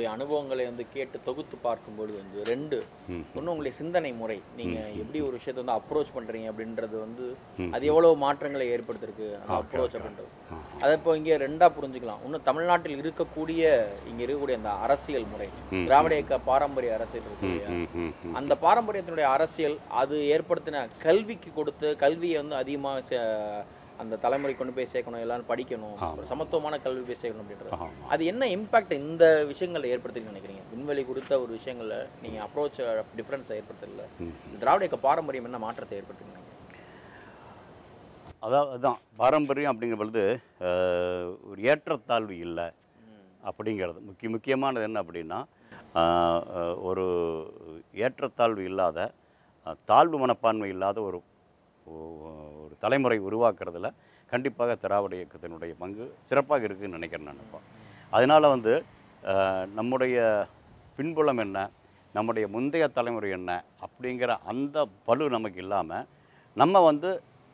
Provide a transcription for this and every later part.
உங்களுடைய அனுபவங்களை வந்து கேட்டு தொகுத்து பார்க்கும்போது வந்து ரெண்டு ம். ஒன்று உங்களுடைய சிந்தனை முறை நீங்க எப்படி ஒரு விஷயத்தை வந்து அப்ரோச் பண்றீங்க அப்படின்றது வந்து ம். அது எவ்வளவு மாற்றங்களை ஏற்படுத்திருக்கு அந்த Okay, அப்ரோச் okay. அப்படின்றது ஆ. அதை இப்போ இங்கே ரெண்டா புரிஞ்சுக்கலாம் இன்னும் தமிழ்நாட்டில் இருக்கக்கூடிய இங்க இருக்கக்கூடிய அந்த அரசியல் முறை ம். திராவிட இயக்க பாரம்பரிய அரசியல் இருக்கு ம், இல்லையா ம், ம், ம். அந்த பாரம்பரியத்தினுடைய அரசியல் அது ஏற்படுத்தின கல்விக்கு கொடுத்து கல்வியை வந்து அதிகமாக சே- அந்த தலைமுறை கொண்டு போய் சேர்க்கணும் எல்லாரும் படிக்கணும் ஆமா. ஒரு சமத்துவமான கல்வி போய் சேர்க்கணும் அப்படின்றது ஆமா. அது என்ன இம்பாக்ட் இந்த விஷயங்கள்ல ஏற்படுத்தின்னு நினைக்கிறீங்க விண்வெளி கொடுத்த ஒரு விஷயங்கள்ல நீங்க அப்ரோச் டிஃப்ரென்ஸை ஏற்படுத்தல ம். திராவிட இயக்க பாரம்பரியம் என்ன மாற்றத்தை ஏற்படுத்தி நினைக்கிறீங்க அதாவது அதுதான் பாரம்பரியம் அப்படிங்கிற பொழுது அஹ், ஒரு ஏற்றத்தாழ்வு இல்லை அப்படிங்கிறது முக்கிய முக்கியமானது என்ன அப்படின்னா ஆஹ், அஹ், ஒரு ஏற்றத்தாழ்வு இல்லாத அஹ், தாழ்வு மனப்பான்மை இல்லாத ஒரு ஒ- ஒரு தலைமுறை உருவாக்குறதுல கண்டிப்பாக திராவிட இயக்கத்தினுடைய பங்கு சிறப்பாக இருக்குதுன்னு நினைக்கிறேன் நான் இப்போ அதனால் வந்து அஹ், நம்முடைய பின்புலம் என்ன நம்முடைய முந்தைய தலைமுறை என்ன அப்படிங்கிற அந்த பளு நமக்கு இல்லாமல் நம்ம வந்து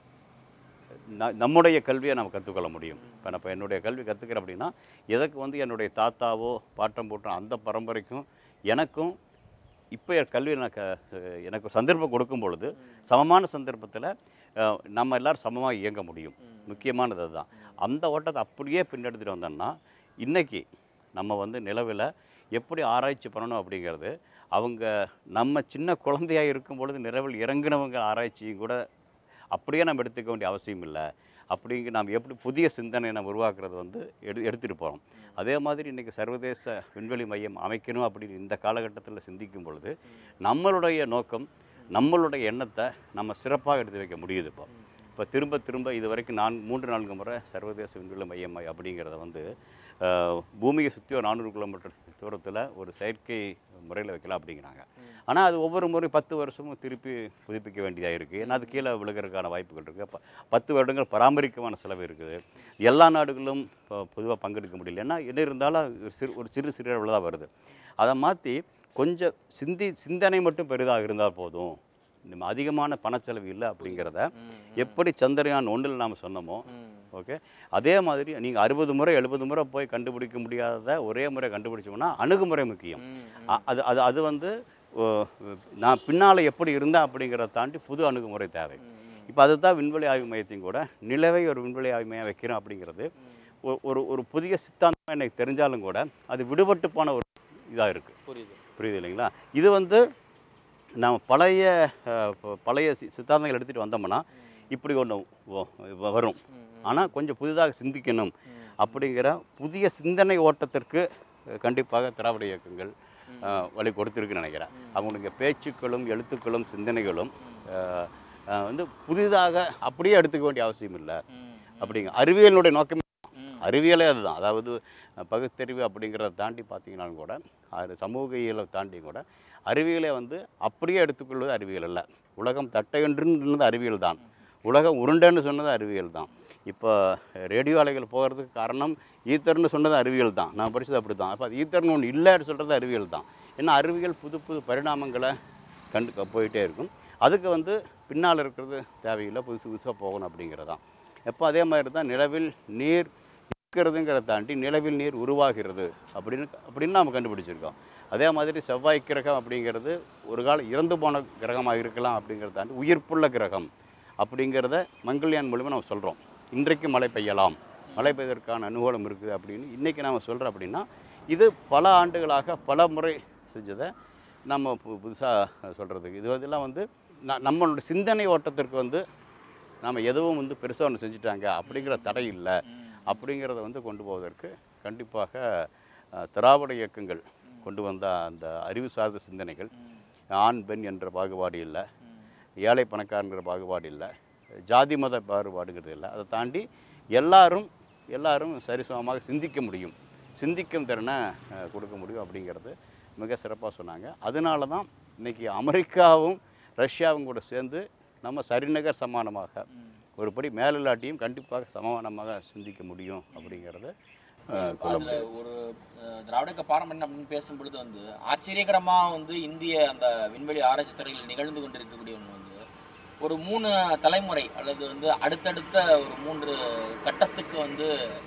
ந- நம்முடைய கல்வியை நம்ம கற்றுக்கொள்ள முடியும் இப்போ நான் இப்போ என்னுடைய கல்வி கற்றுக்கிறேன் அப்படின்னா எதற்கு வந்து என்னுடைய தாத்தாவோ பாட்டம் போட்டோம் அந்த பரம்பரைக்கும் எனக்கும் இப்போ கல்வி நான் க எனக்கு ஒரு சந்தர்ப்பம் கொடுக்கும் பொழுது சமமான சந்தர்ப்பத்தில் நம்ம எல்லாரும் சமமாக இயங்க முடியும் முக்கியமானது அதுதான் அந்த ஓட்டத்தை அப்படியே பின்னெடுத்துட்டு வந்தோம்னா இன்றைக்கி நம்ம வந்து நிலவில் எப்படி ஆராய்ச்சி பண்ணணும் அப்படிங்கிறது அவங்க நம்ம சின்ன குழந்தையாக இருக்கும் பொழுது நிலவில் இறங்கினவங்க ஆராய்ச்சியும் கூட அப்படியே நம்ம எடுத்துக்க வேண்டிய அவசியம் இல்லை அப்படிங்க நாம் எப்படி புதிய சிந்தனை நம்ம உருவாக்குறது வந்து எடு எடுத்துகிட்டு போகிறோம் அதே மாதிரி இன்றைக்கி சர்வதேச விண்வெளி மையம் அமைக்கணும் அப்படின்னு இந்த காலகட்டத்தில் சிந்திக்கும் பொழுது நம்மளுடைய நோக்கம் நம்மளுடைய எண்ணத்தை நம்ம சிறப்பாக எடுத்து வைக்க முடியுது இப்போ இப்போ திரும்ப திரும்ப இது வரைக்கும் நான் மூன்று நான்கு முறை சர்வதேச விண்வெளி மையம் அப்படிங்கிறத வந்து அஹ், பூமியை சுற்றி ஒரு நானூறு கிலோமீட்டர் தூரத்தில் ஒரு செயற்கை முறையில் வைக்கலாம் அப்படிங்கிறாங்க ஆனால் அது ஒவ்வொரு முறை பத்து வருஷமும் திருப்பி புதுப்பிக்க வேண்டியதாக இருக்குது ஏன்னா அது கீழே விழுகிறதுக்கான வாய்ப்புகள் இருக்குது அப்போ பத்து வருடங்கள் பராமரிக்கமான செலவு இருக்குது எல்லா நாடுகளும் பொதுவாக பங்கெடுக்க முடியல ஏன்னா என்ன இருந்தாலும் ஒரு சிறு ஒரு சிறு சிறு அளவில் தான் வருது அதை மாற்றி கொஞ்சம் சிந்தி சிந்தனை மட்டும் பெரிதாக இருந்தால் போதும் நம்ம அதிகமான பணச்செலவு இல்லை அப்படிங்கிறத எப்படி சந்திரயான் ஒன்றில் நாம் சொன்னோமோ ஓகே அதே மாதிரி நீங்கள் அறுபது முறை எழுபது முறை போய் கண்டுபிடிக்க முடியாத ஒரே முறை கண்டுபிடிச்சோம்னா அணுகுமுறை முக்கியம் அ- அது அது அது வந்து ஓ, நான் பின்னால் எப்படி இருந்தேன் அப்படிங்கிறத தாண்டி புது அணுகுமுறை தேவை இப்போ அதுதான் விண்வெளி ஆய்வு மையத்தையும் கூட நிலவை ஒரு விண்வெளி ஆய்வு மையம் வைக்கிறோம் அப்படிங்கிறது ஒ- ஒரு ஒரு புதிய சித்தாந்தம் எனக்கு தெரிஞ்சாலும் கூட அது விடுபட்டு போன ஒரு இதாக இருக்குது புரியுது புரியுது இல்லைங்களா இது வந்து நாம் பழைய அஹ், ப- பழைய சி- சித்தாந்தங்கள் எடுத்துகிட்டு வந்தோம்னா இப்படி ஒன்று வரும் ஆனால் கொஞ்சம் புதிதாக சிந்திக்கணும் அப்படிங்கிற புதிய சிந்தனை ஓட்டத்திற்கு அஹ், கண்டிப்பாக திராவிட இயக்கங்கள் அஹ், வழி கொடுத்துருக்குன்னு நினைக்கிறேன் அவங்களுடைய பேச்சுக்களும் எழுத்துக்களும் சிந்தனைகளும் அஹ், அஹ், வந்து புதிதாக அப்படியே எடுத்துக்க வேண்டிய அவசியம் இல்லை அப்படிங்க அறிவியலினுடைய நோக்கம் அறிவியலே அதுதான் அதாவது அஹ், பகுத்தறிவு அப்படிங்கிறத தாண்டி பார்த்தீங்கன்னாலும் கூட அது சமூக இயலை தாண்டி கூட அறிவியலை வந்து அப்படியே எடுத்துக்கொள்வது அறிவியல் அல்ல உலகம் தட்டையொன்றுன்றது அறிவியல் தான் உலகம் உருண்டைன்னு சொன்னது அறிவியல் தான் இப்போ ரேடியோ அலைகள் போகிறதுக்கு காரணம் ஈத்தர்னு சொன்னது அறிவியல் தான் நான் படித்தது அப்படி தான் அப்போ அது ஈத்தர்னு ஒன்று இல்லைன்னு சொல்கிறது அறிவியல் தான் ஏன்னா அறிவியல் புது புது பரிணாமங்களை கண்டு போயிட்டே இருக்கும் அதுக்கு வந்து பின்னால் இருக்கிறது தேவையில்லை புதுசு புதுசாக போகணும் அப்படிங்கிறது தான் எப்போ அதே மாதிரி தான் நிலவில் நீர் இருக்கிறதுங்கிறத தாண்டி நிலவில் நீர் உருவாகிறது அப்படின்னு அப்படின்னு நாம் கண்டுபிடிச்சிருக்கோம் அதே மாதிரி செவ்வாய் கிரகம் அப்படிங்கிறது ஒரு காலம் இறந்து போன கிரகமாக இருக்கலாம் அப்படிங்கிறத தாண்டி உயிர்ப்புள்ள கிரகம் அப்படிங்கிறத மங்கள்யான் மூலிமா நம்ம சொல்கிறோம் இன்றைக்கு மழை பெய்யலாம் மழை பெய்வதற்கான அனுகூலம் இருக்குது அப்படின்னு இன்றைக்கி நாம் சொல்கிறோம் அப்படின்னா இது பல ஆண்டுகளாக பல முறை செஞ்சதை நம்ம பு புதுசாக சொல்கிறதுக்கு இது இதெல்லாம் வந்து ந- நம்மளோட சிந்தனை ஓட்டத்திற்கு வந்து நாம் எதுவும் வந்து பெருசாக ஒன்று செஞ்சுட்டாங்க அப்படிங்கிற தடை இல்லை அப்படிங்கிறத வந்து கொண்டு போவதற்கு கண்டிப்பாக அஹ், திராவிட இயக்கங்கள் கொண்டு வந்த அந்த அறிவு சார்ந்த சிந்தனைகள் ஆண் பெண் என்ற பாகுபாடு இல்லை ஏழை பணக்காரங்கிற பாகுபாடு இல்லை ஜாதி மத பாகுபாடுங்கிறது இல்லை அதை தாண்டி எல்லாரும் எல்லாரும் சரிசமமாக சிந்திக்க முடியும் சிந்திக்கும் திறனை அஹ், கொடுக்க முடியும் அப்படிங்கிறது மிக சிறப்பாக சொன்னாங்க அதனால தான் இன்றைக்கி அமெரிக்காவும் ரஷ்யாவும் கூட சேர்ந்து நம்ம சரிநிகர் சமானமாக ஒருபடி மேலில்லாட்டியும் கண்டிப்பாக சமானமாக சிந்திக்க முடியும் அப்படிங்கிறத அஹ், சொல்ல அதுல ஒரு அஹ், திராவிட இயக்க பாரம்பரியம் அப்படின்னு பேசும் பொழுது வந்து ஆச்சரியகரமா வந்து இந்திய அந்த விண்வெளி ஆராய்ச்சி துறையில் நிகழ்ந்து கொண்டிருக்கக்கூடிய ஒன்று வந்து ஒரு மூணு தலைமுறை அல்லது வந்து அடுத்தடுத்த ஒரு மூன்று கட்டத்துக்கு வந்து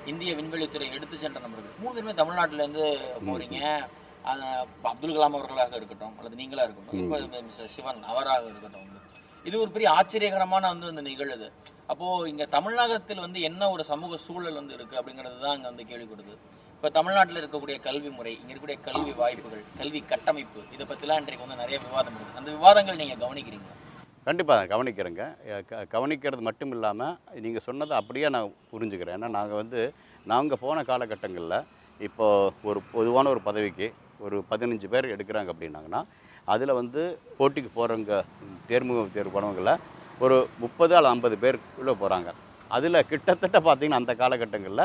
இந்திய விண்வெளித்துறை எடுத்து சென்ற நபர்கள் மூணு பேருமே தமிழ்நாட்டுல இருந்து போறீங்க அது இப்ப அப்துல் கலாம் அவர்களாக இருக்கட்டும் அல்லது நீங்களா இருக்கட்டும் இப்போ மிஸ்டர் சிவன் அவராக இருக்கட்டும் வந்து இது ஒரு பெரிய ஆச்சரியகரமான வந்து இந்த நிகழுது அப்போ இங்க தமிழகத்தில் வந்து என்ன ஒரு சமூக சூழல் வந்து இருக்கு அப்படிங்கிறது தான் அங்க வந்து கேள்விப்படுது இப்ப தமிழ்நாட்டுல இருக்கக்கூடிய கல்வி முறை இங்க இருக்கக்கூடிய கல்வி வாய்ப்புகள் கல்வி கட்டமைப்பு இதை பத்திலாம் இன்றைக்கு வந்து நிறைய விவாதம் இருக்கு அந்த விவாதங்கள் நீங்க கவனிக்கிறீங்க கண்டிப்பாக நான் கவனிக்கிறேங்க அஹ் க கவனிக்கிறது மட்டும் இல்லாமல் நீங்கள் சொன்னதை அப்படியே நான் புரிஞ்சுக்கிறேன் ஏன்னா நாங்கள் வந்து நாங்கள் போன காலகட்டங்களில் இப்போது ஒரு பொதுவான ஒரு பதவிக்கு ஒரு பதினஞ்சு பேர் எடுக்கிறாங்க அப்படின்னாங்கன்னா அதில் வந்து போட்டிக்கு போகிறவங்க தேர்முக தேர்வு போனவங்கள ஒரு முப்பது அல்லது ஐம்பது பேர் உள்ள போகிறாங்க அதில் கிட்டத்தட்ட பார்த்திங்கன்னா அந்த காலகட்டங்களில்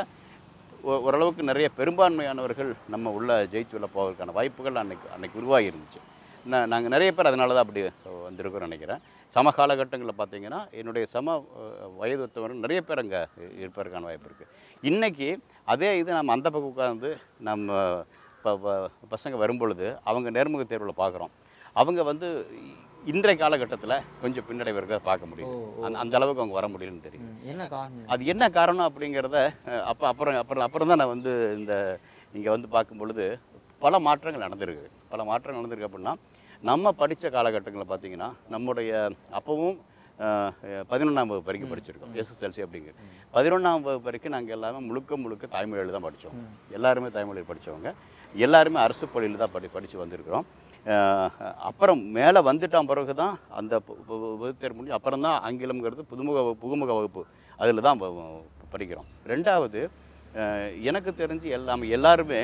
ஓ- ஓரளவுக்கு நிறைய பெரும்பான்மையானவர்கள் நம்ம உள்ள ஜெயிச்சு உள்ள போவதற்கான வாய்ப்புகள் அன்னைக்கு அன்னைக்கு உருவாகி இருந்துச்சு நான் நாங்கள் நிறைய பேர் அதனால தான் அப்படி வந்திருக்கோம்னு நினைக்கிறேன் சம காலகட்டங்களில் பார்த்தீங்கன்னா என்னுடைய சம அஹ், வயது ஒத்தவர்கள் நிறைய பேர் அங்கே இருப்பதற்கான வாய்ப்பு இருக்குது இன்றைக்கி அதே இது நம்ம அந்த பக்கம் உட்கார்ந்து நம்ம ப- ப- பசங்க வரும்பொழுது அவங்க நேர்முக தேர்வில் பார்க்குறோம் அவங்க வந்து இன்றைய காலகட்டத்தில் கொஞ்சம் பின்னடைவு இருக்கிறத பார்க்க முடியும் அந்த அந்த அளவுக்கு அவங்க வர முடியலன்னு தெரியும் என்ன காரணம் அது என்ன காரணம் அப்படிங்கிறத அஹ், அப்போ அப்புறம் அப்புறம் அப்புறம் தான் நான் வந்து இந்த இங்கே வந்து பார்க்கும் பொழுது பல மாற்றங்கள் நடந்திருக்கு பல மாற்றங்கள் நடந்திருக்கு அப்படின்னா நம்ம படித்த காலகட்டங்களில் பார்த்தீங்கன்னா நம்முடைய அப்பவும் பதினொன்றாம் வகுப்பு வரைக்கும் படிச்சிருக்கோம் எஸ்எஸ்எல்சி அப்படிங்கிற பதினொன்றாம் வகுப்பு வரைக்கும் நாங்கள் எல்லாமே முழுக்க முழுக்க தாய்மொழியில் தான் படித்தோம் எல்லாருமே தாய்மொழியில் படித்தவங்க எல்லாருமே அரசு பள்ளியில் தான் படி படித்து வந்திருக்கிறோம் அஹ், அப்புறம் மேலே வந்துட்டான் பிறகு தான் அந்த பு- பு- பொதுத் தேர்வு முடிஞ்சு அப்புறம் தான் ஆங்கிலம்ங்கிறது புதுமுக வகுப்பு, புகுமுக வகுப்பு அதில் தான் ப- ப- படிக்கிறோம் ரெண்டாவது அஹ், எனக்கு தெரிஞ்சு எல்லாமே எல்லாருமே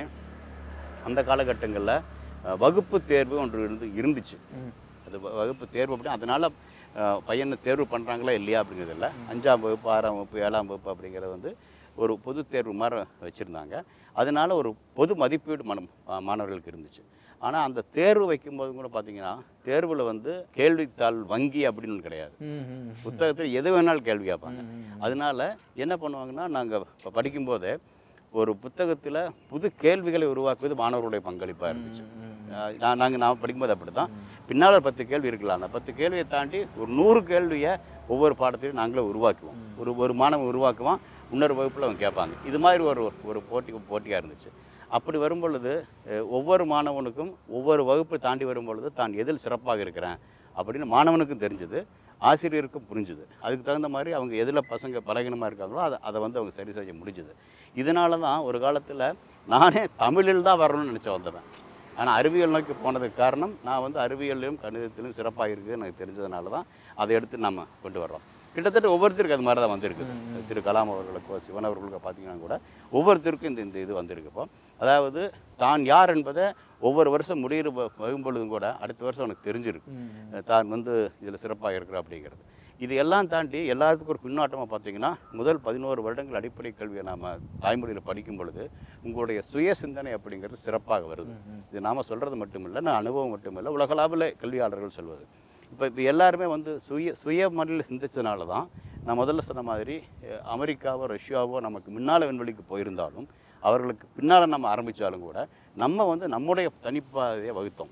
அந்த காலகட்டங்களில் வகுப்பு தேர்வு ஒன்று இருந்து இருந்துச்சு அது வ- வகுப்பு தேர்வு அப்படி அதனால் பையனை தேர்வு பண்ணுறாங்களா இல்லையா அப்படிங்கிறது இல்லை அஞ்சாம் வகுப்பு ஆறாம் வகுப்பு ஏழாம் வகுப்பு அப்படிங்கிறது வந்து ஒரு பொது தேர்வு மாதிரி வச்சுருந்தாங்க அதனால ஒரு பொது மதிப்பீடு மனம் ஆ, மாணவர்களுக்கு இருந்துச்சு ஆனால் அந்த தேர்வு வைக்கும்போது கூட பார்த்தீங்கன்னா தேர்வில் வந்து கேள்வித்தாள் வங்கி அப்படின்னு ஒண்ணு கிடையாது புத்தகத்தில் எது வேணாலும் கேள்வி கேட்பாங்க அதனால என்ன பண்ணுவாங்கன்னா நாங்கள் இப்போ படிக்கும்போதே ஒரு புத்தகத்தில் புது கேள்விகளை உருவாக்குவது மாணவர்களுடைய பங்களிப்பாக இருந்துச்சு அஹ் நான் நாங்கள் நான் படிக்கும்போது அப்படி தான் பின்னால் ஒரு பத்து கேள்வி இருக்கலாம் அந்த பத்து கேள்வியை தாண்டி ஒரு நூறு கேள்வியை ஒவ்வொரு பாடத்திலையும் நாங்களே உருவாக்குவோம் ஒரு ஒரு மாணவன் உருவாக்குவான் இன்னொரு வகுப்பில் அவன் கேட்பாங்க இது மாதிரி ஒரு ஒரு போட்டி போட்டியாக இருந்துச்சு அப்படி வரும் பொழுது அஹ் ஒவ்வொரு மாணவனுக்கும் ஒவ்வொரு வகுப்பை தாண்டி வரும் பொழுது தான் எதில் சிறப்பாக இருக்கிறேன் அப்படின்னு மாணவனுக்கும் தெரிஞ்சுது ஆசிரியருக்கும் புரிஞ்சுது அதுக்கு தகுந்த மாதிரி அவங்க எதில் பசங்க பலகீனமாக இருக்காங்களோ அதை அதை வந்து அவங்க சரி செய்ய முடிஞ்சுது இதனால தான் ஒரு காலத்தில் நானே தமிழில் தான் வரணும்னு நினச்சி வந்தவன் ஆனால் அறிவியல் நோக்கி போனதுக்கு காரணம் நான் வந்து அறிவியல்லையும் கணிதத்திலும் சிறப்பாக இருக்குது எனக்கு தெரிஞ்சதுனால தான் அதை எடுத்து நம்ம கொண்டு வர்றோம் கிட்டத்தட்ட ஒவ்வொருத்தருக்கு அது மாதிரி தான் வந்திருக்குது திரு கலாம் அவர்களுக்கோ சிவன் அவர்களுக்கோ பார்த்தீங்கன்னா கூட ஒவ்வொருத்தருக்கும் இந்த இந்த இது வந்திருக்கு இப்போ அதாவது தான் யார் என்பதை ஒவ்வொரு வருஷம் முடிகிற வகும் பொழுதும் கூட அடுத்த வருஷம் எனக்கு தெரிஞ்சிருக்கு தான் வந்து இதில் சிறப்பாக இருக்கிற அப்படிங்கிறது இது எல்லாம் தாண்டி எல்லாத்துக்கும் ஒரு பின்னோட்டமாக பார்த்தீங்கன்னா முதல் பதினோரு வருடங்கள் அடிப்படை கல்வியை நாம் தாய்மொழியில் படிக்கும் பொழுது உங்களுடைய சுய சிந்தனை அப்படிங்கிறது சிறப்பாக வருது இது நாம் சொல்கிறது மட்டுமில்லை நான் அனுபவம் மட்டுமில்லை உலகளாவில் கல்வியாளர்கள் சொல்வது இப்போ இப்போ எல்லாருமே வந்து சுய சுய முறையில் சிந்திச்சதுனால தான் நான் முதல்ல சொன்ன மாதிரி அஹ், அமெரிக்காவோ ரஷ்யாவோ நமக்கு முன்னால் விண்வெளிக்கு போயிருந்தாலும் அவர்களுக்கு பின்னால் நம்ம ஆரம்பித்தாலும் கூட நம்ம வந்து நம்முடைய தனிப்பாதையை வகுத்தோம்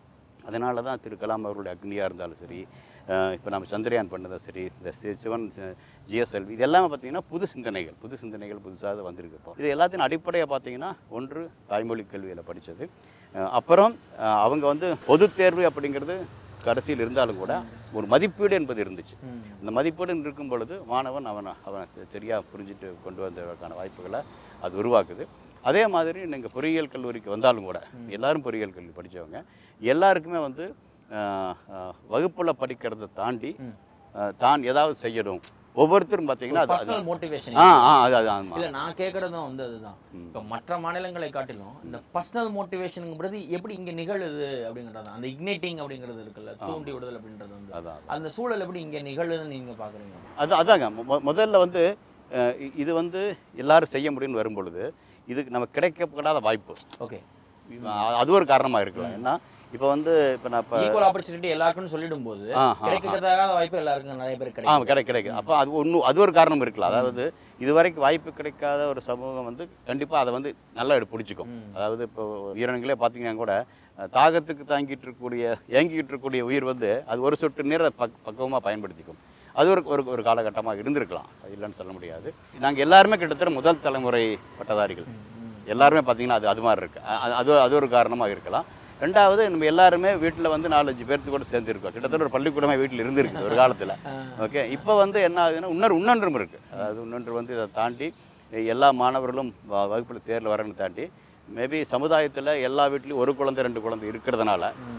அதனால தான் திரு கலாம் அவர்களுடைய அக்னியாக இருந்தாலும் சரி இப்போ நம்ம சந்திரயான் பண்ணதும் சரி இந்த சி- சிவன் ஜிஎஸ்எல்வி இது எல்லாமே பார்த்தீங்கன்னா புது சிந்தனைகள் புது சிந்தனைகள் புதுசாக வந்திருக்கு இப்போ இது எல்லாத்தையும் அடிப்படையாக பார்த்தீங்கன்னா ஒன்று தாய்மொழி கல்வியில் படித்தது அப்புறம் அஹ், அவங்க வந்து பொதுத் தேர்வு அப்படிங்கிறது கடைசியில் இருந்தாலும் கூட ஒரு மதிப்பீடு என்பது இருந்துச்சு அந்த மதிப்பீடு இருக்கும் பொழுது மாணவன் அவனை அவனை சரியாக புரிஞ்சுட்டு கொண்டு வந்ததற்கான வாய்ப்புகளை அது உருவாக்குது அதே மாதிரி நீங்கள் பொறியியல் கல்லூரிக்கு வந்தாலும் கூட எல்லாரும் பொறியியல் கல்வி படித்தவங்க எல்லாருக்குமே வந்து வகுப்பில் படிக்கிறதை தாண்டி அஹ், தான் ஏதாவது செய்யணும் ஒவ்வொருத்தரும் பார்த்தீங்கன்னா அது- அது பர்சனல் மோட்டிவேஷன் ஆ ஆ அது அது ஆமாம் இல்ல நான் கேக்குறதும் வந்து அதுதான் இப்ப மற்ற மாநிலங்களை காட்டிலும் இந்த பர்சனல் மோட்டிவேஷனுங்கிறது எப்படி இங்க நிகழுது அப்படிங்கறது அந்த இக்னைட்டிங் அப்படிங்கிறது இருக்குல்ல தூண்டி விடுதல் அப்படின்றது வந்து அதான் அந்த சூழல் எப்படி இங்க நிகழுதுன்னு நீங்க பாக்குறீங்க அது அதாங்க மொ- முதல்ல வந்து அஹ், இ- இது வந்து எல்லாரும் செய்ய முடியும்னு வரும் பொழுது இதுக்கு நமக்கு கிடைக்கப்படாத வாய்ப்பு ஓகே அ- அது ஒரு காரணமாக இருக்கலாம் ஏன்னா இப்போ வந்து இப்போ நான் இப்போ ஈக்குவல் ஆப்பர்ச்சுனிட்டி எல்லாருக்கும் சொல்லிடும் போது ஆ, ஆ, ஆ. கிடைக்கிறதாக வாய்ப்பு எல்லாருக்கும் நிறைய பேர் ஆ கிடைக்கும் கிடை கிடைக்கும் அப்போ அது ஒன்றும் அது ஒரு காரணம் இருக்கலாம் அதாவது இதுவரைக்கும் வாய்ப்பு கிடைக்காத ஒரு சமூகம் வந்து கண்டிப்பாக அதை வந்து நல்லா எடு பிடிச்சிக்கும் அதாவது இப்போ உயிரினங்களே பார்த்தீங்கன்னா கூட அஹ், தாகத்துக்கு தாங்கிட்டு இருக்கக்கூடிய ஏங்கிட்டு இருக்கக்கூடிய உயிர் வந்து அது ஒரு சொட்டு நீரை பக் பக்குவமாக பயன்படுத்திக்கும் அது ஒரு ஒரு ஒரு காலகட்டமாக இருந்திருக்கலாம் அது இல்லைன்னு சொல்ல முடியாது நாங்கள் எல்லாருமே கிட்டத்தட்ட முதல் தலைமுறை பட்டதாரிகள் எல்லாருமே பார்த்தீங்கன்னா அது அது மாதிரி இருக்கு அ- அ- அது அது ஒரு காரணமாக இருக்கலாம் ரெண்டாவது நம்ம எல்லாருமே வீட்டில் வந்து நாலஞ்சு பேர்த்து கூட சேர்ந்துருக்கோம் கிட்டத்தட்ட ஒரு பள்ளிக்கூடமே வீட்டில் இருந்திருக்கு ஒரு காலத்தில் ஓகே இப்போ வந்து என்ன ஆகுதுன்னா இன்னொரு இன்னொன்றும் இருக்குது அதாவது இன்னொன்று வந்து இதை தாண்டி எல்லா மாணவர்களும் வ- வகுப்புல தேர்வில் வரன்னு தாண்டி மேபி சமுதாயத்தில் எல்லா வீட்லேயும் ஒரு குழந்தை ரெண்டு குழந்தை இருக்கிறதுனால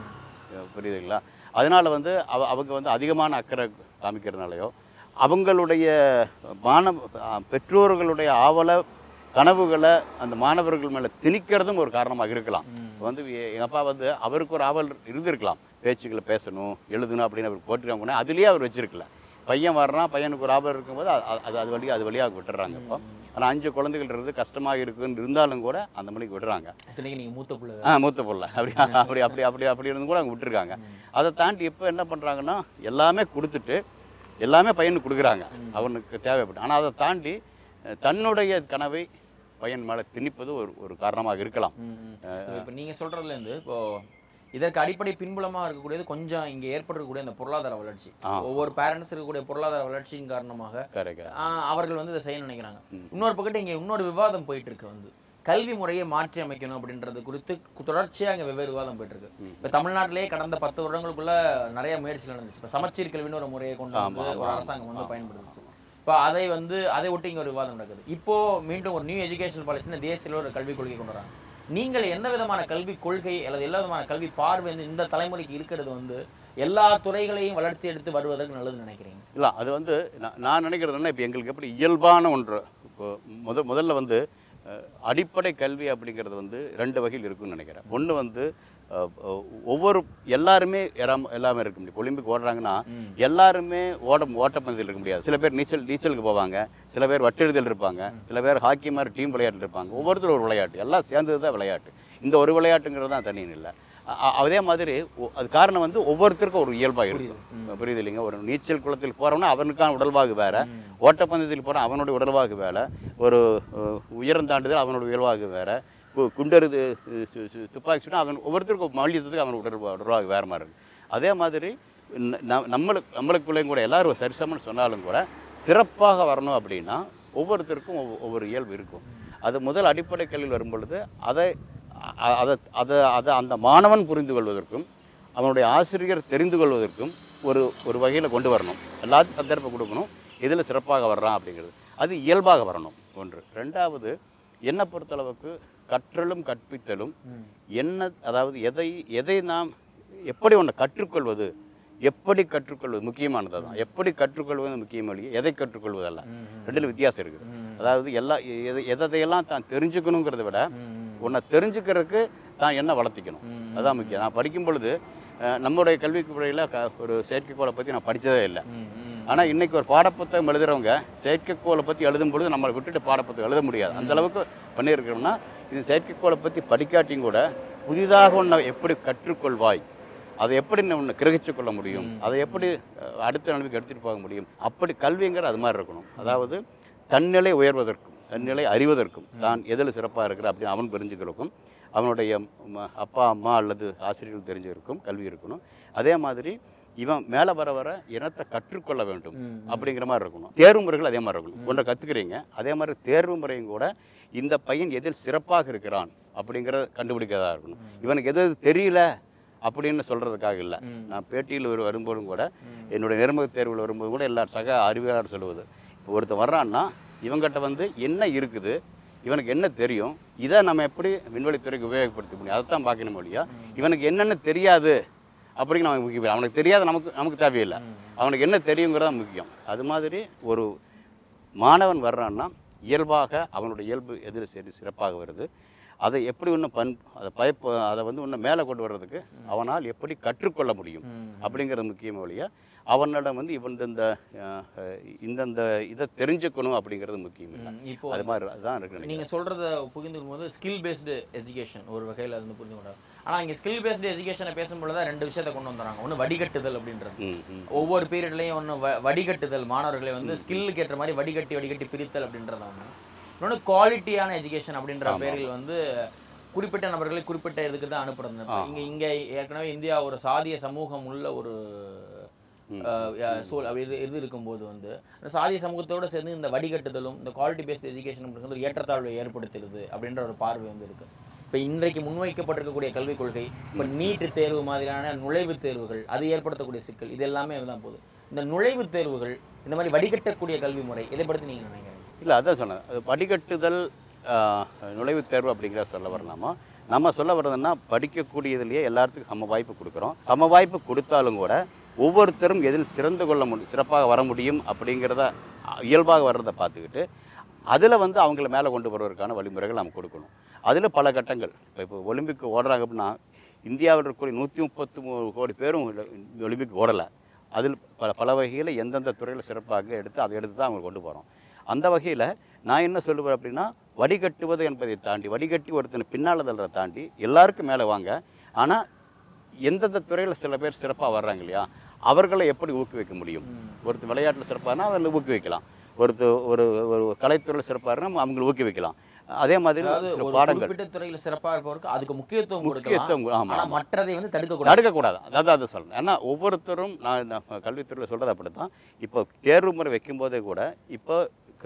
அஹ் புரியுதுங்களா அதனால் வந்து அவ அவங்க வந்து அதிகமான அக்கறை காமிக்கிறதுனாலையோ அவங்களுடைய மாணவ அஹ் பெற்றோர்களுடைய ஆவலை கனவுகளை அந்த மாணவர்கள் மேலே திணிக்கிறதும் ஒரு காரணமாக இருக்கலாம் வந்து எ- எங்க அப்பா வந்து அவருக்கு ஒரு ஆவல் இருந்திருக்கலாம் பேச்சுக்களை பேசணும் எழுதணும் அப்படின்னு அவர் போட்டுருக்காங்க அதுலேயே அவர் வச்சிருக்கல பையன் வர்றான் பையனுக்கு ஒரு ஆவல் இருக்கும்போது அ- அ- அது அது வழி அது வழியாக விட்டுறாங்க இப்போ ஆனால் அஞ்சு குழந்தைகள் இருந்து கஷ்டமாக இருக்குன்னு இருந்தாலும் கூட அந்த மணிக்கு விடுறாங்க இத்தனைக்கு நீங்க மூத்த பிள்ளை ஆ மூத்த புள்ள அப்படி அப்படி அப்படி அப்படி அப்படி இருந்து கூட அவங்க விட்டுருக்காங்க அதை தாண்டி இப்போ என்ன பண்ணுறாங்கன்னா எல்லாமே கொடுத்துட்டு எல்லாமே பையனுக்கு கொடுக்குறாங்க அவனுக்கு தேவைப்பட்டு ஆனால் அதை தாண்டி அஹ், தன்னுடைய கனவை பையன் மேலே திணிப்பது ஒரு ஒரு காரணமாக இருக்கலாம் இப்போ நீங்க சொல்றதுல இருந்து இப்போ இதற்கு அடிப்படை பின்புலமா இருக்கக்கூடியது கொஞ்சம் இங்க ஏற்பட்டிருக்கக்கூடிய அந்த பொருளாதார வளர்ச்சி ஆ. ஒவ்வொரு பேரண்ட்ஸ் இருக்கக்கூடிய பொருளாதார வளர்ச்சியின் காரணமாக கரெக்ட் ஆஹ், அவர்கள் வந்து இதை செய்ய நினைக்கிறாங்க ம். இன்னொரு பக்கத்து இங்க இன்னொரு விவாதம் போயிட்டு இருக்கு வந்து கல்வி முறையை மாற்றி அமைக்கணும் அப்படின்றது குறித்து கு- தொடர்ச்சியா இங்க வெவ்வேறு விவாதம் போயிட்டு இருக்கு ம். இப்ப தமிழ்நாட்டிலேயே கடந்த பத்து வருடங்களுக்குள்ள நிறைய முயற்சிகள் நடந்துச்சு இப்ப சமச்சீர் கல்வின்னு ஒரு முறையை கொண்டு ஆமா, வந்து ஒரு ஆமா, அரசாங்கம் வந்து ஆமா. பயன்படுத்துச்சு இப்போ அதை வந்து அதை ஒட்டி இங்க ஒரு விவாதம் நடக்குது இப்போ மீண்டும் ஒரு நியூ எஜுகேஷன் பாலிசின்னு தேசிய ஒரு கல்விக் கொள்கை கொண்டு வராங்க நீங்கள் என்ன விதமான கல்வி கொள்கை அல்லது எல்லா விதமான கல்வி பார்வை வந்து இந்த தலைமுறைக்கு இருக்கிறது வந்து எல்லா துறைகளையும் வளர்த்தி எடுத்து வருவதற்கு நல்லதுன்னு நினைக்கிறீங்க இல்லை அது வந்து நான் நான் நினைக்கிறது என்ன இப்போ எங்களுக்கு எப்படி இயல்பான ஒன்று இப்போ முத முதல்ல வந்து அஹ், அடிப்படை கல்வி அப்படிங்கிறது வந்து ரெண்டு வகையில் இருக்குன்னு நினைக்கிறேன் ஒன்று வந்து அஹ், அஹ், ஒவ்வொரு எல்லாருமே எறாம எல்லாமே இருக்க முடியும் ஒலிம்பிக் ஓடுறாங்கன்னா ம். எல்லாருமே ஓட ஓட்டப்பந்தயத்தில் இருக்க முடியாது சில பேர் நீச்சல் நீச்சலுக்கு போவாங்க சில பேர் வட்டெழுதல் இருப்பாங்க சில பேர் ஹாக்கி மாதிரி டீம் விளையாட்டு இருப்பாங்க ஒவ்வொருத்தரும் ஒரு விளையாட்டு எல்லாம் சேர்ந்தது தான் விளையாட்டு இந்த ஒரு விளையாட்டுங்கிறது தான் தனின்னு இல்லை அ- அ- அதே மாதிரி ஒ- அது காரணம் வந்து ஒவ்வொருத்தருக்கும் ஒரு இயல்பாக இருக்கும் புரியுது இல்லைங்க ஒரு நீச்சல் குளத்தில் போகிறவனா அவனுக்கான உடல்வாகு வேற ஓட்டப்பந்தயத்தில் போகிறான் அவனுடைய உடல்வாகு வேற ஒரு அஹ், உயரம் தாண்டுதல் அவனுடைய உயல்வாகு வேற கு- குண்டெறிது சு- சு- சு- துப்பாக்கி சுட்டா அவன் ஒவ்வொருத்தருக்கும் மல்யுத்தத்துக்கு அவன் உடல் உடல்வாகு வேற மாதிரி இருக்கு அதே மாதிரி ந- ந- நம்மளுக்கு நம்மளுக்குள்ளேயும் கூட எல்லாரும் சரிசமன்னு சொன்னாலும் கூட சிறப்பாக வரணும் அப்படின்னா ஒவ்வொருத்தருக்கும் ஒவ்வொ- ஒவ்வொரு இயல்பு இருக்கும் அது முதல் அடிப்படை கல்வியில் வரும் பொழுது அதை அ- அதை அதை அதை அந்த மாணவன் புரிந்து கொள்வதற்கும் அவனுடைய ஆசிரியர் தெரிந்து கொள்வதற்கும் ஒரு ஒரு வகையில் கொண்டு வரணும் எல்லாத்தையும் சந்தர்ப்பம் கொடுக்கணும் இதில் சிறப்பாக வர்றான் அப்படிங்கிறது அது இயல்பாக வரணும் ஒன்று ரெண்டாவது என்னை பொறுத்தளவுக்கு கற்றலும் கற்பித்தலும் என்ன அதாவது எதை எதை நாம் எப்படி ஒன்றை கற்றுக்கொள்வது எப்படி கற்றுக்கொள்வது முக்கியமானது தான் எப்படி கற்றுக்கொள்வது முக்கியம் இல்லையே எதை கற்றுக்கொள்வதல்ல ரெண்டில் வித்தியாசம் இருக்குது அதாவது எல்லா எதை எதையெல்லாம் தான் தெரிஞ்சுக்கணுங்கிறத விட உன்னை தெரிஞ்சுக்கிறதுக்கு தான் என்ன வளர்த்திக்கணும் அதான் முக்கியம் நான் படிக்கும் பொழுது அஹ், நம்முடைய கல்விக்கு முறையில் க ஒரு செயற்கைக்கோளை பற்றி நான் படித்ததே இல்லை ஆனால் இன்னைக்கு ஒரு பாடப்புத்தகம் எழுதுறவங்க செயற்கைக்கோளை பற்றி எழுதும் பொழுது நம்மளை விட்டுட்டு பாடப்புத்தகம் எழுத முடியாது அந்த அளவுக்கு பண்ணியிருக்கிறோம்னா இந்த செயற்கைக்கோளை பற்றி படிக்காட்டியும் கூட புதிதாக ஒன்றை எப்படி கற்றுக்கொள்வாய் அதை எப்படி ஒன்று கிரகிச்சு கொள்ள முடியும் அதை எப்படி அஹ், அடுத்த நிலைமைக்கு எடுத்துகிட்டு போக முடியும் அப்படி கல்விங்கிற அது மாதிரி இருக்கணும் அதாவது தன்னிலை உயர்வதற்கும் தன்னிலை அறிவதற்கும் தான் எதில் சிறப்பாக இருக்கிற அப்படின்னு அவன் தெரிஞ்சுக்கிறதுக்கும் அவனுடைய ம- அப்பா அம்மா அல்லது ஆசிரியர்கள் தெரிஞ்சிருக்கும் கல்வி இருக்கணும் அதே மாதிரி இவன் மேலே வர வர இனத்தை கற்றுக்கொள்ள வேண்டும் அப்படிங்கிற மாதிரி இருக்கணும் தேர்வு முறைகள் அதே மாதிரி இருக்கணும் ஒன்றை கற்றுக்கிறீங்க அதே மாதிரி தேர்வு முறையும் கூட இந்த பையன் எதில் சிறப்பாக இருக்கிறான் அப்படிங்கிற கண்டுபிடிக்கிறதா இருக்கணும் இவனுக்கு எது எது தெரியல அப்படின்னு சொல்கிறதுக்காக இல்லை நான் பேட்டியில் ஒரு வரும்போதும் கூட என்னுடைய நேர்முக தேர்வில் வரும்போது கூட எல்லா சக அறிவியலாளர் சொல்லுவது இப்போ ஒருத்தன் வர்றான்னா இவங்கிட்ட வந்து என்ன இருக்குது இவனுக்கு என்ன தெரியும் இதை நம்ம எப்படி விண்வெளித்துறைக்கு உபயோகப்படுத்த முடியும் அதை தான் பார்க்கணும் இல்லையா இவனுக்கு என்னென்ன தெரியாது அப்படிங்கிற நமக்கு முக்கியம் அவனுக்கு தெரியாத நமக்கு நமக்கு தேவையில்லை அவனுக்கு என்ன தெரியுங்கிறது தான் முக்கியம் அது மாதிரி ஒரு மாணவன் வர்றான்னா இயல்பாக அவனுடைய இயல்பு எதிர் சரி சிறப்பாக வருது அதை எப்படி இன்னும் பண் அதை பயப்ப அதை வந்து இன்னும் மேலே கொண்டு வர்றதுக்கு அவனால் எப்படி கற்றுக்கொள்ள முடியும் அப்படிங்கிறது முக்கியம் வழியா அவனிடம் வந்து இவன் இந்த அஹ், இந்தந்த இதை தெரிஞ்சுக்கணும் அப்படிங்கிறது முக்கியம் இல்லை இப்போ அது மாதிரி அதுதான் இருக்கு நீங்க சொல்றத புரிந்துக்கும் போது ஸ்கில் பேஸ்டு எஜுகேஷன் ஒரு வகையில இருந்து புரிந்து கொண்டாங்க ஆனா இங்க ஸ்கில் பேஸ்டு எஜுகேஷனை பேசும்பொழுது தான் ரெண்டு விஷயத்தை கொண்டு வந்துறாங்க ஒண்ணு வடிகட்டுதல் அப்படின்றது ம் ம் ஒவ்வொரு பீரியட்லயும் ஒன்று வடிகட்டுதல் மாணவர்களை வந்து ஸ்கில்லுக்கு ஏற்ற மாதிரி வடிகட்டி வடிகட்டி பிரித்தல் அப்படின்றத ஒன்று இன்னொன்று குவாலிட்டியான எஜுகேஷன் அப்படின்ற பேரில் வந்து குறிப்பிட்ட நபர்களை குறிப்பிட்ட இதுக்கு தான் அனுப்புறது இப்ப இங்க இங்க ஏற்கனவே இந்தியா ஒரு சாதிய சமூகம் உள்ள ஒரு சோல் அப்படி இது இது இருக்கும்போது வந்து அந்த சாதிய சமூகத்தோட சேர்ந்து இந்த வடிகட்டுதலும் இந்த குவாலிட்டி பேஸ்ட் எஜுகேஷன் அப்படிங்கிறது ஒரு ஏற்றத்தாழ்வை ஏற்படுத்துறது அப்படின்ற ஒரு பார்வை வந்து இருக்கு இப்போ இன்றைக்கு முன்வைக்கப்பட்டிருக்கக்கூடிய கல்விக் கொள்கை இப்போ நீட்டு தேர்வு மாதிரியான நுழைவுத் தேர்வுகள் அது ஏற்படுத்தக்கூடிய சிக்கல் இது எல்லாமே தான் போகுது இந்த நுழைவுத் தேர்வுகள் இந்த மாதிரி வடிகட்டக்கூடிய கல்வி முறை இதை பற்றி நீங்கள் நினைக்கிறீங்க இல்லை அதான் சொன்னேன் அது வடிகட்டுதல் ஆஹ், நுழைவுத் தேர்வு அப்படிங்கிற சொல்ல வரலாமா நம்ம சொல்ல வர்றதுன்னா படிக்கக்கூடியதுலேயே எல்லாத்துக்கும் சம வாய்ப்பு கொடுக்குறோம் சம வாய்ப்பு கொடுத்தாலும் கூட ஒவ்வொருத்தரும் எதில் சிறந்து கொள்ள முடியும் சிறப்பாக வர முடியும் அப்படிங்கிறத அஹ், இயல்பாக வர்றதை பார்த்துக்கிட்டு அதில் வந்து அவங்கள மேலே கொண்டு வருவதற்கான வழிமுறைகள் நம்ம கொடுக்கணும் அதில் பல கட்டங்கள் இப்போ இப்போ ஒலிம்பிக் ஓடுறாங்க அப்படின்னா இந்தியாவில் இருக்கக்கூடிய நூற்றி முப்பத்து மூணு கோடி பேரும் ஒலிம்பிக் ஓடலை அதில் பல பல வகையில் எந்தெந்த துறையில் சிறப்பாக எடுத்து அதை எடுத்து தான் அவங்க கொண்டு போகிறோம் அந்த வகையில் நான் என்ன சொல்லுவேன் அப்படின்னா வடிகட்டுவது என்பதை தாண்டி வடிகட்டி ஒருத்தனை பின்னால் தள்ளுறதை தாண்டி எல்லாருக்கும் மேலே வாங்க ஆனால் எந்தெந்த துறையில் சில பேர் சிறப்பாக வர்றாங்க இல்லையா அவர்களை எப்படி ஊக்குவிக்க முடியும் ஒருத்தர் விளையாட்டில் சிறப்பாகனா அவங்களை ஊக்குவிக்கலாம் ஒருத்தர் ஒரு ஒரு கலைத்துறையில் சிறப்பாக அவங்களை ஊக்குவிக்கலாம் அதே மாதிரி அதாவது சில ஒரு பாடங்கள் குறிப்பிட்ட துறையில் சிறப்பாக இருப்பவருக்கு அதுக்கு முக்கியத்துவம் கொடுக்கலாம் முக்கியத்துவம் ஆமாம் ஆனா மற்றதை வந்து தடுக்கக்கூடாது தடுக்கக்கூடாது அதாவது அதை சொல்லணும் ஏன்னா ஒவ்வொருத்தரும் நான் நான் கல்வித்துறையில் சொல்கிறது அப்படி தான் இப்போ தேர்வு முறை வைக்கும்போதே கூட இப்போ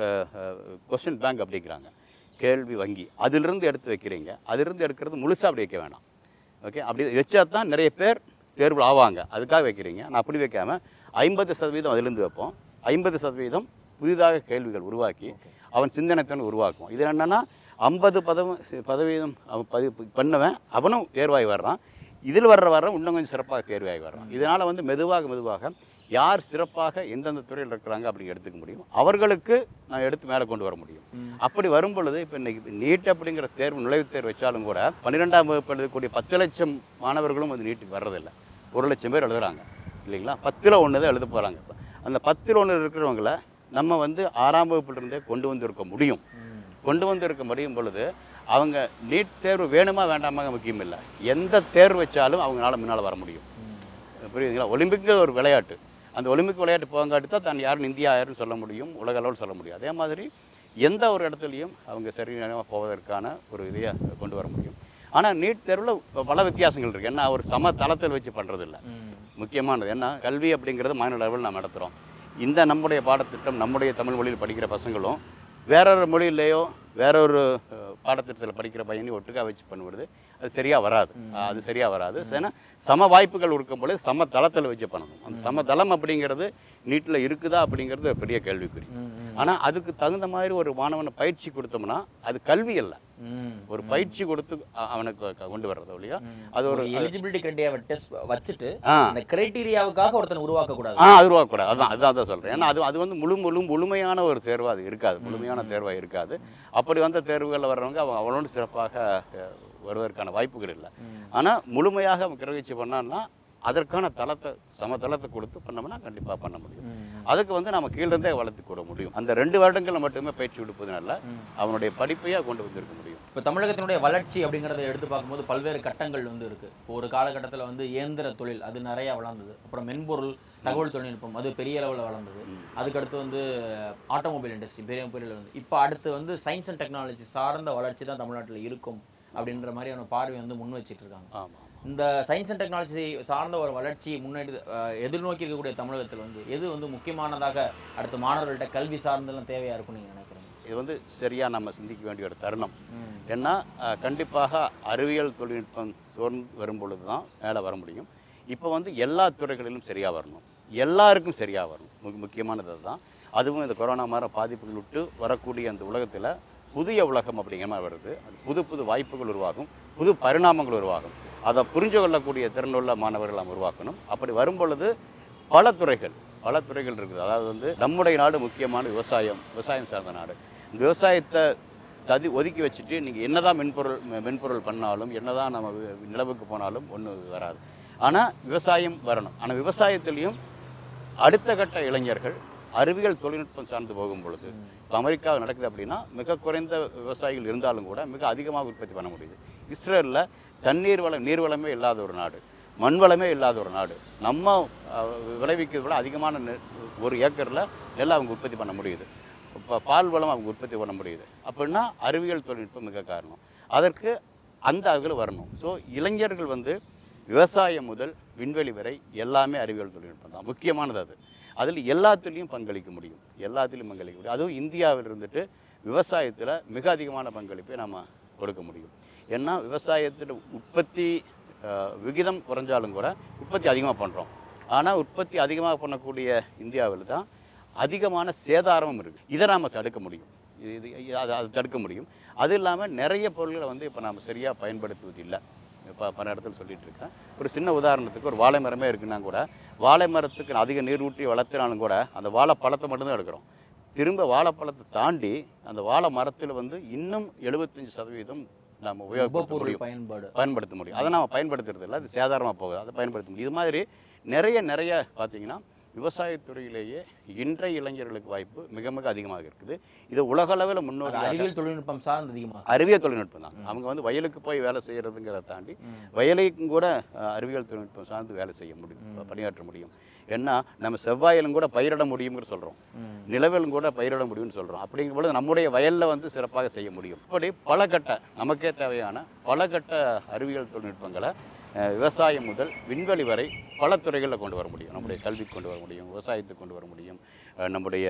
கொஸ்டின் பேங்க் அப்படிங்கிறாங்க கேள்வி வங்கி அதிலிருந்து எடுத்து வைக்கிறீங்க அதிலிருந்து எடுக்கிறது முழுசாக அப்படி வைக்க வேணாம் ஓகே அப்படி வச்சா தான் நிறைய பேர் தேர்வில் ஆவாங்க அதுக்காக வைக்கிறீங்க நான் அப்படி வைக்காமல் ஐம்பது சதவீதம் அதிலிருந்து வைப்போம் ஐம்பது சதவீதம் புதிதாக கேள்விகள் உருவாக்கி அவன் சிந்தனைத்தன் உருவாக்கும் இது என்னென்னா ஐம்பது பதவம் பதவீதம் அவன் பதி பண்ணவன் அவனும் தேர்வாகி வர்றான் இதில் வர்ற வர இன்னும் கொஞ்சம் சிறப்பாக தேர்வாகி வர்றான் இதனால் வந்து மெதுவாக மெதுவாக யார் சிறப்பாக எந்தெந்த துறையில் இருக்கிறாங்க அப்படி எடுத்துக்க முடியும் அவர்களுக்கு நான் எடுத்து மேலே கொண்டு வர முடியும் அப்படி வரும் பொழுது இப்போ இன்னைக்கு நீட் அப்படிங்கிற தேர்வு நுழைவுத் தேர்வு வச்சாலும் கூட பன்னிரெண்டாம் வகுப்பு எழுதக்கூடிய பத்து லட்சம் மாணவர்களும் வந்து நீட்டுக்கு வர்றதில்லை ஒரு லட்சம் பேர் எழுதுறாங்க இல்லைங்களா பத்தில் ஒன்று தான் எழுத போகிறாங்க இப்போ அந்த பத்தில் ஒன்று இருக்கிறவங்கள நம்ம வந்து ஆறாம் வகுப்பிலிருந்தே கொண்டு வந்திருக்க முடியும் கொண்டு வந்திருக்க முடியும் பொழுது அவங்க நீட் தேர்வு வேணுமா வேண்டாமா முக்கியம் இல்லை எந்த தேர்வு வச்சாலும் அவங்களால முன்னால் வர முடியும் புரியுதுங்களா ஒலிம்பிக்கு ஒரு விளையாட்டு அந்த ஒலிம்பிக் விளையாட்டு போங்காட்டி தான் தான் யாரும் இந்தியா யாருன்னு சொல்ல முடியும் உலக அளவில் சொல்ல முடியும் அதே மாதிரி எந்த ஒரு இடத்துலையும் அவங்க சரியாக போவதற்கான ஒரு இதையை கொண்டு வர முடியும் ஆனால் நீட் தேர்வில் பல வித்தியாசங்கள் இருக்குது ஏன்னா ஒரு சம தளத்தில் வச்சு பண்ணுறதில்ல முக்கியமானது ஏன்னா கல்வி அப்படிங்கிறது மாநில அளவில் நாம் நடத்துகிறோம் இந்த நம்முடைய பாடத்திட்டம் நம்முடைய தமிழ் மொழியில் படிக்கிற பசங்களும் வேறொரு மொழியிலேயோ வேறொரு அஹ், பாடத்திட்டத்தில் படிக்கிற பையனையும் ஒட்டுக்கா வச்சு பண்ணுவது அது சரியாக வராது அது சரியாக வராது ஏன்னா சம வாய்ப்புகள் இருக்கும் பொழுது சம தளத்தில் வச்சு பண்ணணும் அந்த சம தளம் அப்படிங்கிறது நீட்டில் இருக்குதா அப்படிங்கிறது ஒரு பெரிய கேள்விக்குறி ஆனால் அதுக்கு தகுந்த மாதிரி ஒரு மாணவனை பயிற்சி கொடுத்தோம்னா அது கல்வி அல்ல ஒரு பயிற்சி கொடுத்து அ- அவனுக்கு க- கொண்டு வர்றது இல்லையா அது ஒரு எலிஜிபிலிட்டி கிரைட்டீரியாவை டெஸ்ட் வச்சுட்டு ஆ அந்த கிரைட்டீரியாவுக்காக ஒருத்தன் உருவாக்க கூடாது ஆ அது உருவாக்கக்கூடாது அதான் அதுதான் அதான் சொல்கிறேன் ஏன்னா அது அது வந்து முழு முழு முழுமையான ஒரு தேர்வாக அது இருக்காது முழுமையான தேர்வாக இருக்காது அப்படி வந்த தேர்வுகளில் வர்றவங்க அவங்க அவனோடு சிறப்பாக அஹ், வருவதற்கான வாய்ப்புகள் இல்லை ஆனால் முழுமையாக அவன் கிரகிச்சு பண்ணான்னா அதற்கான தளத்தை சமதளத்தை கொடுத்து பண்ணோம்னா கண்டிப்பாக பண்ண முடியும் அதுக்கு வந்து நம்ம கீழிருந்தே வளர்த்து கூட முடியும் அந்த ரெண்டு வருடங்களில் மட்டுமே பயிற்சி கொடுப்பதுனால அவனுடைய படிப்பையே கொண்டு வந்திருக்க முடியும் இப்போ தமிழகத்தினுடைய வளர்ச்சி அப்படிங்கிறத எடுத்து பார்க்கும்போது பல்வேறு கட்டங்கள் வந்து இருக்கு இப்போ ஒரு காலகட்டத்தில் வந்து இயந்திர தொழில் அது நிறைய வளர்ந்தது அப்புறம் மென்பொருள் தகவல் தொழில்நுட்பம் அது பெரிய அளவில் வளர்ந்தது அதுக்கடுத்து வந்து ஆட்டோமொபைல் இண்டஸ்ட்ரி பெரிய பெரிய வந்து இப்போ அடுத்து வந்து சயின்ஸ் அண்ட் டெக்னாலஜி சார்ந்த வளர்ச்சி தான் தமிழ்நாட்டில் இருக்கும் அப்படின்ற மாதிரியான பார்வை வந்து முன் வச்சிட்டு இருக்காங்க ஆமாம் இந்த சயின்ஸ் அண்ட் டெக்னாலஜி சார்ந்த ஒரு வளர்ச்சி முன்னாடி அஹ், எதிர்நோக்கி இருக்கக்கூடிய தமிழகத்தில் வந்து எது வந்து முக்கியமானதாக அடுத்த மாணவர்கள்ட்ட கல்வி சார்ந்தெல்லாம் தேவையா இருக்கும்னு நீங்க நினைக்கிறீங்க இது வந்து சரியாக நம்ம சிந்திக்க வேண்டிய ஒரு தருணம் ம். ஏன்னா அஹ், கண்டிப்பாக அறிவியல் தொழில்நுட்பம் சோர்ந்து வரும் பொழுது தான் மேலே வர முடியும் இப்போ வந்து எல்லா துறைகளிலும் சரியாக வரணும் எல்லாருக்கும் சரியாக வரணும் முக் முக்கியமானது அதுதான் அதுவும் இந்த கொரோனா மாதிரி பாதிப்புகள் விட்டு வரக்கூடிய அந்த உலகத்தில் புதிய உலகம் அப்படிங்கிற மாதிரி வருது அது புது புது வாய்ப்புகள் உருவாகும் புது பரிணாமங்கள் உருவாகும் அதை புரிஞ்சு கொள்ளக்கூடிய திறனுள்ள மாணவர்கள் நாம் உருவாக்கணும் அப்படி வரும் பொழுது பல துறைகள் பல துறைகள் இருக்குது அதாவது வந்து நம்முடைய நாடு முக்கியமான விவசாயம் விவசாயம் சார்ந்த நாடு இந்த விவசாயத்தை ததி ஒதுக்கி வச்சுட்டு நீங்கள் என்னதான் மென்பொருள் மெ- மென்பொருள் பண்ணாலும் என்னதான் நம்ம வி- நிலவுக்கு போனாலும் ஒன்றும் வராது ஆனால் விவசாயம் வரணும் ஆனால் விவசாயத்துலேயும் அடுத்த கட்ட இளைஞர்கள் அறிவியல் தொழில்நுட்பம் சார்ந்து போகும் பொழுது இப்போ அமெரிக்காவில் நடக்குது அப்படின்னா மிக குறைந்த விவசாயிகள் இருந்தாலும் கூட மிக அதிகமாக உற்பத்தி பண்ண முடியுது இஸ்ரேலில் தண்ணீர் வளம் நீர் வளமே இல்லாத ஒரு நாடு மண் வளமே இல்லாத ஒரு நாடு நம்ம அஹ், விளைவிக்கிறத விட அதிகமான நெ- ஒரு ஏக்கரில் நெல்லை அவங்க உற்பத்தி பண்ண முடியுது இப்போ பால் வளம் அவங்க உற்பத்தி பண்ண முடியுது அப்படின்னா அறிவியல் தொழில்நுட்பம் மிக காரணம் அதற்கு அந்த அகல் வரணும் ஸோ இளைஞர்கள் வந்து விவசாயம் முதல் விண்வெளி வரை எல்லாமே அறிவியல் தொழில்நுட்பம் தான் முக்கியமானது அது அதில் எல்லாத்துலேயும் பங்களிக்க முடியும் எல்லாத்துலேயும் பங்களிக்க முடியும் அதுவும் இந்தியாவில் இருந்துட்டு விவசாயத்தில் மிக அதிகமான பங்களிப்பை நம்ம கொடுக்க முடியும் ஏன்னா விவசாயத்தில் உற்பத்தி அஹ், விகிதம் குறைஞ்சாலும் கூட உற்பத்தி அதிகமாக பண்ணுறோம் ஆனால் உற்பத்தி அதிகமாக பண்ணக்கூடிய இந்தியாவில் தான் அதிகமான சேதாரமும் இருக்குது இதை நாம் தடுக்க முடியும் இது இது இது- அதை அதை தடுக்க முடியும் அது இல்லாமல் நிறைய பொருள்களை வந்து இப்போ நாம் சரியாக பயன்படுத்துவது இல்லை இப்போ பல இடத்துல சொல்லிட்டு இருக்கேன் ஒரு சின்ன உதாரணத்துக்கு ஒரு வாழை மரமே இருக்குன்னா கூட வாழை மரத்துக்கு அதிக நீர் ஊற்றி வளர்த்தினாலும் கூட அந்த வாழை பழத்தை மட்டும்தான் எடுக்கிறோம் திரும்ப வாழைப்பழத்தை தாண்டி அந்த வாழை மரத்தில் வந்து இன்னும் எழுபத்தஞ்சு சதவீதம் நம்ம உபயோகப்படுத்த உபப்பொருள் முடியும் பயன்பாடு பயன்படுத்த முடியும் அதை நம்ம பயன்படுத்துறது இல்லை அது சேதாரமாக போகுது அதை பயன்படுத்த முடியும் இது மாதிரி நிறைய நிறைய பார்த்தீங்கன்னா விவசாயத்துறையிலேயே இன்றைய இளைஞர்களுக்கு வாய்ப்பு மிக மிக அதிகமாக இருக்குது இது உலகளவில் அது முன்னோடி அறிவியல் தொழில்நுட்பம் சார்ந்து அதிகமாக அறிவியல் தொழில்நுட்பம் தான் அவங்க வந்து வயலுக்கு போய் வேலை செய்கிறதுங்கிறத தாண்டி வயலைக்கும் கூட அஹ், அறிவியல் தொழில்நுட்பம் சார்ந்து வேலை செய்ய முடியும் பணியாற்ற முடியும் ஏன்னா நம்ம செவ்வாயிலும் கூட பயிரிட முடியுங்கிற சொல்கிறோம் நிலவிலும் கூட பயிரிட முடியும்னு சொல்கிறோம் அப்படிங்கும்போது நம்முடைய வயலில் வந்து சிறப்பாக செய்ய முடியும் இப்படி பல கட்ட நமக்கே தேவையான பல கட்ட அறிவியல் தொழில்நுட்பங்களை அஹ், விவசாயம் முதல் விண்வெளி வரை பல துறைகளில் கொண்டு வர முடியும் நம்முடைய கல்விக்கு கொண்டு வர முடியும் விவசாயத்துக்கு கொண்டு வர முடியும் அஹ், நம்முடைய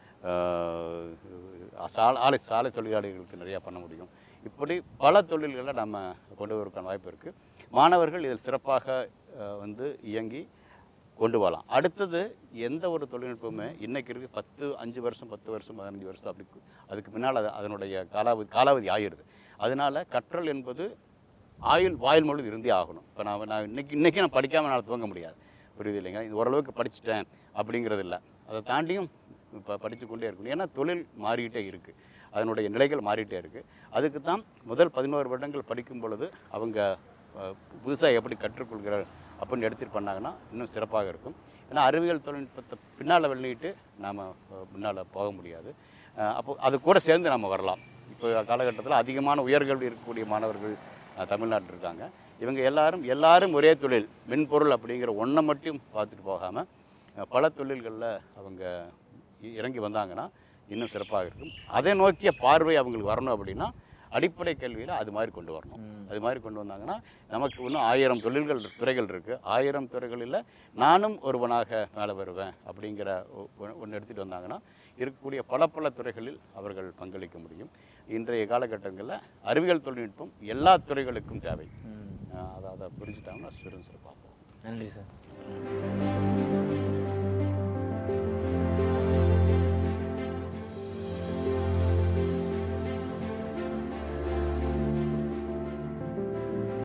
அஹ், சாலை ஆலை சாலை தொழிலாளிகளுக்கு நிறையா பண்ண முடியும் இப்படி பல தொழில்களை நம்ம கொண்டு வரக்கான வாய்ப்பு இருக்குது மாணவர்கள் இதில் சிறப்பாக அஹ், வந்து இயங்கி கொண்டு வரலாம் அடுத்தது எந்த ஒரு தொழில்நுட்பமுமே இன்னைக்கு இருக்கு பத்து அஞ்சு வருஷம் பத்து வருஷம் பதினஞ்சு வருஷம் அப்படி கு- அதுக்கு பின்னால் அது அதனுடைய காலாவதி காலாவதி ஆகிடுது அதனால கற்றல் என்பது ஆயுள் வாயில் முழுது இருந்தே ஆகணும் இப்போ நான் நான் இன்னைக்கு இன்றைக்கி நான் படிக்காமல் நான் துவங்க முடியாது புரியுது இல்லைங்க இது ஓரளவுக்கு படிச்சுட்டேன் அப்படிங்கிறது இல்லை அதை தாண்டியும் இப்போ படித்து கொண்டே இருக்கணும் ஏன்னா தொழில் மாறிக்கிட்டே இருக்குது அதனுடைய நிலைகள் மாறிட்டே இருக்குது அதுக்கு தான் முதல் பதினோரு வருடங்கள் படிக்கும் பொழுது அவங்க அஹ், புதுசாக எப்படி கற்றுக்கொள்கிறார் அப்படின்னு எடுத்துட்டு பண்ணாங்கன்னா இன்னும் சிறப்பாக இருக்கும் ஏன்னா அறிவியல் தொழில்நுட்பத்தை பின்னால் வெளியிட்டு நாம் முன்னால் போக முடியாது அஹ், அப்போ அது கூட சேர்ந்து நம்ம வரலாம் இப்போ காலகட்டத்தில் அதிகமான உயர்கல்வி இருக்கக்கூடிய மாணவர்கள் அஹ், தமிழ்நாட்டில் இருக்காங்க இவங்க எல்லாரும் எல்லாரும் ஒரே தொழில் மென்பொருள் அப்படிங்கிற ஒன்றை மட்டும் பார்த்துட்டு போகாமல் பல தொழில்களில் அவங்க இ- இறங்கி வந்தாங்கன்னா இன்னும் சிறப்பாக இருக்கும் அதை நோக்கிய பார்வை அவங்களுக்கு வரணும் அப்படின்னா அடிப்படை கல்வியில் அது மாதிரி கொண்டு வரணும் அது மாதிரி கொண்டு வந்தாங்கன்னா நமக்கு இன்னும் ஆயிரம் தொழில்கள் துறைகள் இருக்குது ஆயிரம் துறைகளில் நானும் ஒருவனாக மேலே வருவேன் அப்படிங்கிற ஒன்று எடுத்துகிட்டு வந்தாங்கன்னா இருக்கக்கூடிய பல பல துறைகளில் அவர்கள் பங்களிக்க முடியும் இன்றைய காலகட்டங்களில் அறிவியல் தொழில்நுட்பம் எல்லா துறைகளுக்கும் தேவை அஹ் அதை அதை புரிஞ்சுட்டாங்கன்னா சிறு சிறப்பாக போகும் நன்றி சார்